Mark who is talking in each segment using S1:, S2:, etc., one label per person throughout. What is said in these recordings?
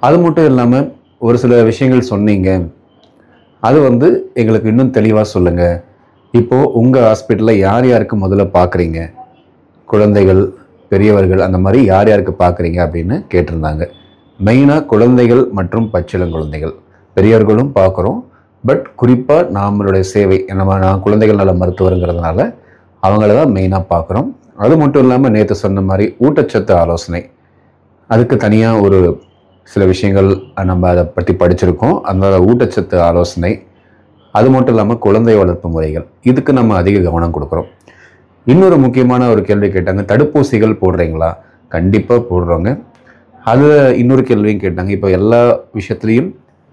S1: அது மட்டும் இல்லாமல் ஒரு சில விஷயங்கள் சொன்னீங்க அது வந்து எங்களுக்கு இன்னும் தெளிவாக சொல்லுங்கள் இப்போது உங்கள் ஹாஸ்பிட்டலில் யார் யாருக்கு முதல்ல பார்க்குறீங்க குழந்தைகள் பெரியவர்கள் அந்த மாதிரி யார் யாருக்கு பார்க்குறீங்க அப்படின்னு கேட்டிருந்தாங்க மெயினாக குழந்தைகள் மற்றும் பச்சிளங்குழந்தைகள் பெரியவர்களும் பார்க்குறோம் பட் குறிப்பாக நம்மளுடைய சேவை நம்ம நான் குழந்தைகள் நல மருத்துவருங்கிறதுனால அவங்கள தான் மெயினாக பார்க்குறோம் அது மட்டும் இல்லாமல் நேற்று சொன்ன மாதிரி ஊட்டச்சத்து ஆலோசனை அதுக்கு தனியாக ஒரு சில விஷயங்கள் நம்ம அதை பற்றி படிச்சிருக்கோம் அந்த ஊட்டச்சத்து ஆலோசனை அது மட்டும் இல்லாமல் குழந்தை வளர்ப்பு முறைகள் இதுக்கு நம்ம அதிக கவனம் கொடுக்குறோம் இன்னொரு முக்கியமான ஒரு கேள்வி கேட்டாங்க தடுப்பூசிகள் போடுறீங்களா கண்டிப்பாக போடுறோங்க அதில் இன்னொரு கேள்வியும் கேட்டாங்க இப்போ எல்லா விஷயத்துலையும்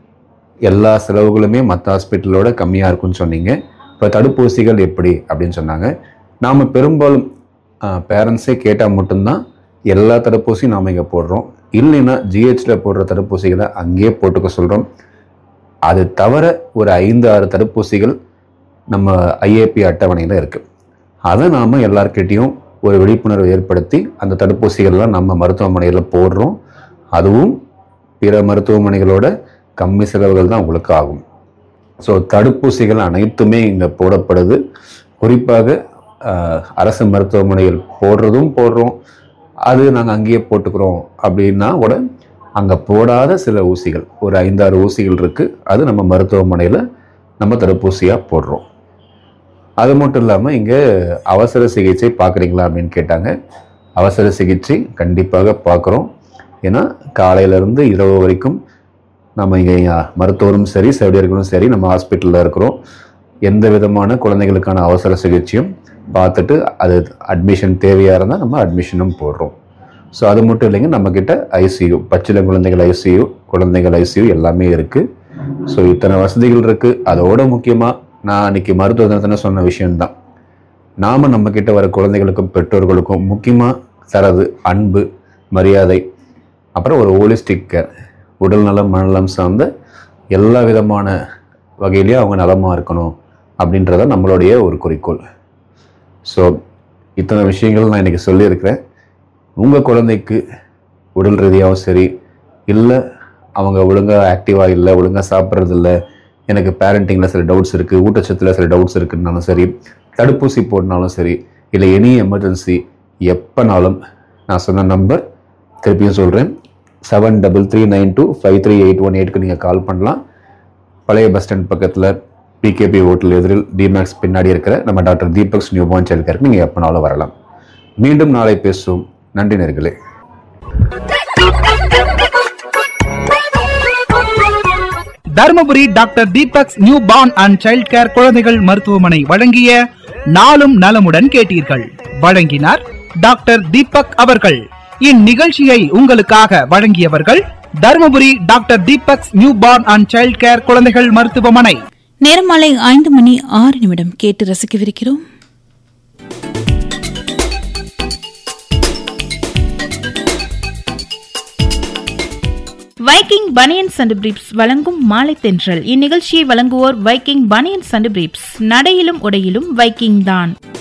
S1: எல்லா செலவுகளுமே மற்ற ஹாஸ்பிட்டலோட கம்மியாக இருக்கும்னு சொன்னீங்க இப்போ தடுப்பூசிகள் எப்படி அப்படின்னு சொன்னாங்க நாம் பெரும்பாலும் பேரண்ட்ஸே கேட்டால் மட்டும்தான் எல்லா தடுப்பூசியும் நாம் இங்கே போடுறோம் இல்லைன்னா ஜிஹெச்சில் போடுற தடுப்பூசிகளை அங்கேயே போட்டுக்க சொல்கிறோம் அது தவிர ஒரு ஐந்து ஆறு தடுப்பூசிகள் நம்ம ஐஏபி அட்டவணையில் இருக்குது அதை நாம் எல்லார்கிட்டேயும் ஒரு விழிப்புணர்வு ஏற்படுத்தி அந்த தடுப்பூசிகள்லாம் நம்ம மருத்துவமனையில் போடுறோம் அதுவும் பிற மருத்துவமனைகளோட கம்மி செலவுகள் தான் உங்களுக்கு ஆகும் ஸோ தடுப்பூசிகள் அனைத்துமே இங்கே போடப்படுது குறிப்பாக ஆஹ், அரசு மருத்துவமனையில் போடுறதும் போடுறோம் அது நாங்கள் அங்கேயே போட்டுக்கிறோம் அப்படின்னா கூட அங்கே போடாத சில ஊசிகள் ஒரு ஐந்தாறு ஊசிகள் இருக்குது அது நம்ம மருத்துவமனையில் நம்ம தடுப்பூசியாக போடுறோம் அது மட்டும் இல்லாமல் இங்கே அவசர சிகிச்சை பார்க்குறீங்களா அப்படின்னு கேட்டாங்க அவசர சிகிச்சை கண்டிப்பாக பார்க்குறோம் ஏன்னா காலையிலேருந்து இரவு வரைக்கும் நம்ம இங்கே மருத்துவரும் சரி செவிலியர்களும் சரி நம்ம ஹாஸ்பிட்டலில் இருக்கிறோம் எந்த விதமான குழந்தைகளுக்கான அவசர சிகிச்சையும் பார்த்துட்டு அது அட்மிஷன் தேவையாக இருந்தால் நம்ம அட்மிஷனும் போடுறோம் ஸோ அது மட்டும் இல்லைங்க நம்மக்கிட்ட ஐசியூ பச்சிளம் குழந்தைகள் ஐசியூ குழந்தைகள் ஐசியூ எல்லாமே இருக்குது ஸோ இத்தனை வசதிகள் இருக்குது அதோட முக்கியமாக நான் அன்னைக்கு மருத்துவ தினத்தில் சொன்ன விஷயம்தான் நாம் நம்மக்கிட்ட வர குழந்தைகளுக்கும் பெற்றோர்களுக்கும் முக்கியமாக தரது அன்பு மரியாதை அப்புறம் ஒரு ஹோலிஸ்டிக் கேர் உடல் நலம் மனநலம் சார்ந்த எல்லா விதமான வகையிலையும் அவங்க நலமாக இருக்கணும் அப்படின்றத நம்மளுடைய ஒரு குறிக்கோள் ஸோ இத்தனை விஷயங்கள் நான் இன்றைக்கி சொல்லியிருக்கிறேன் உங்கள் குழந்தைக்கு உடல் ரீதியாகவும் சரி இல்லை அவங்க ஒழுங்காக ஆக்டிவாக இல்லை ஒழுங்காக சாப்பிட்றது இல்லை எனக்கு பேரண்டிங்கில் சில டவுட்ஸ் இருக்குது ஊட்டச்சத்தில் சில டவுட்ஸ் இருக்குன்னாலும் சரி தடுப்பூசி போடனாலும் சரி இல்லை எனி எமர்ஜென்சி எப்போனாலும் நான் சொன்ன நம்பர் திருப்பியும் சொல்கிறேன் seven double three nine two five three eight one எயிட்க்கு நீங்கள் கால் பண்ணலாம் பழைய பஸ் ஸ்டாண்ட் பக்கத்தில் பிகேபி ஹோட்டல் எதிரில் டிமேக்ஸ் பின்னாடி இருக்கிற நம்ம doctor Deepak's new born child கேருக்கு நீங்கள் எப்போனாலும் வரலாம் மீண்டும் நாளை பேசுவோம் நன்றி நேர்களே
S2: Dharmapuri doctor Deepak's new born and child care குழந்தைகள் மருத்துவமனை வழங்கிய நாளும் நலமுடன் கேட்டீர்கள் வழங்கினார் டாக்டர் தீபக் அவர்கள் இந்நிகழ்ச்சியை உங்களுக்காக வழங்கியவர்கள் Dharmapuri doctor Deepak's new born and child care குழந்தைகள் மருத்துவமனை
S3: நேரம் மாலை ஐந்து மணி ஆறு நிமிடம் கேட்டு ரசிக்கவிருக்கிறோம்
S4: வைக்கிங் பனியன்ஸ் அண்ட் பிரீப்ஸ் வழங்கும் மாலை தென்றல் இந்நிகழ்ச்சியை வழங்குவோர் வைக்கிங் பனியன்ஸ் அண்ட் பிரீப்ஸ் நடையிலும் உடையிலும் வைக்கிங் தான்